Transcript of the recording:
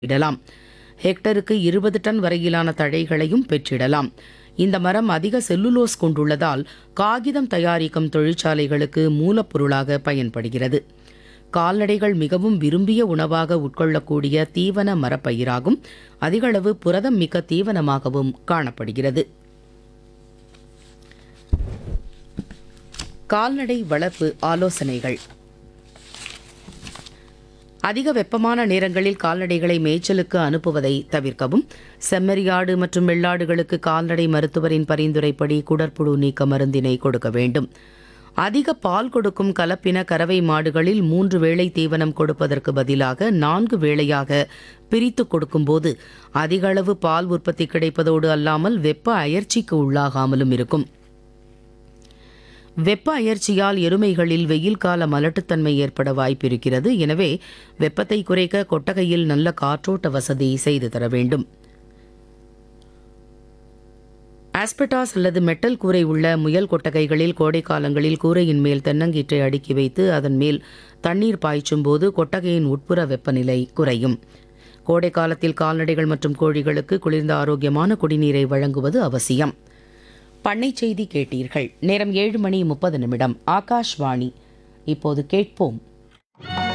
இடலாம் ஹெக்டருக்கு இருபது டன் வரையிலான தழைகளையும் பெற்றிடலாம் இந்த மரம் அதிக செல்லுலோஸ் கொண்டுள்ளதால் காகிதம் தயாரிக்கும் தொழிற்சாலைகளுக்கு மூலப்பொருளாக பயன்படுகிறது கால்நடைகள் மிகவும் விரும்பிய உணவாக உட்கொள்ளக்கூடிய தீவன மரப்பயிராகும் அதிகளவு புரதம் மிக்க தீவனமாகவும் காணப்படுகிறது கால்நடை வளர்ப்பு ஆலோசனைகள் அதிக வெப்பமான நேரங்களில் கால்நடைகளை மேய்ச்சலுக்கு அனுப்புவதை தவிர்க்கவும் செம்மறியாடு மற்றும் வெள்ளாடுகளுக்கு கால்நடை மருத்துவரின் பரிந்துரைப்படி குடற்புழு நீக்க மருந்தினை கொடுக்க வேண்டும் அதிக பால் கொடுக்கும் கலப்பின கறவை மாடுகளில் மூன்று வேளை தீவனம் கொடுப்பதற்கு பதிலாக நான்கு வேளையாக பிரித்து கொடுக்கும்போது அதிக அளவு பால் உற்பத்தி கிடைப்பதோடு அல்லாமல் வெப்ப அயற்சிக்கு உள்ளாகாமலும் இருக்கும் வெப்ப அயற்சியால் எருமைகளில் வெயில் கால மலட்டுத்தன்மை ஏற்பட வாய்ப்பிருக்கிறது எனவே வெப்பத்தை குறைக்க கொட்டகையில் நல்ல காற்றோட்ட வசதி செய்து தர வேண்டும் ஆஸ்பெட்டாஸ் அல்லது மெட்டல் கூரை உள்ள முயல் கொட்டகைகளில் கோடை காலங்களில் கூரையின் மேல் தென்னங்கீற்றை அடுக்கி வைத்து அதன் மேல் தண்ணீர் பாய்ச்சும் போது கொட்டகையின் உட்புற வெப்பநிலை குறையும் கோடை காலத்தில் கால்நடைகள் மற்றும் கோழிகளுக்கு குளிர்ந்த ஆரோக்கியமான குடிநீரை வழங்குவது அவசியம் பண்ணை செய்தி கேட்டீர்கள் நேரம் ஏழு மணி முப்பது நிமிடம் ஆகாஷ்வாணி இப்போது கேட்போம்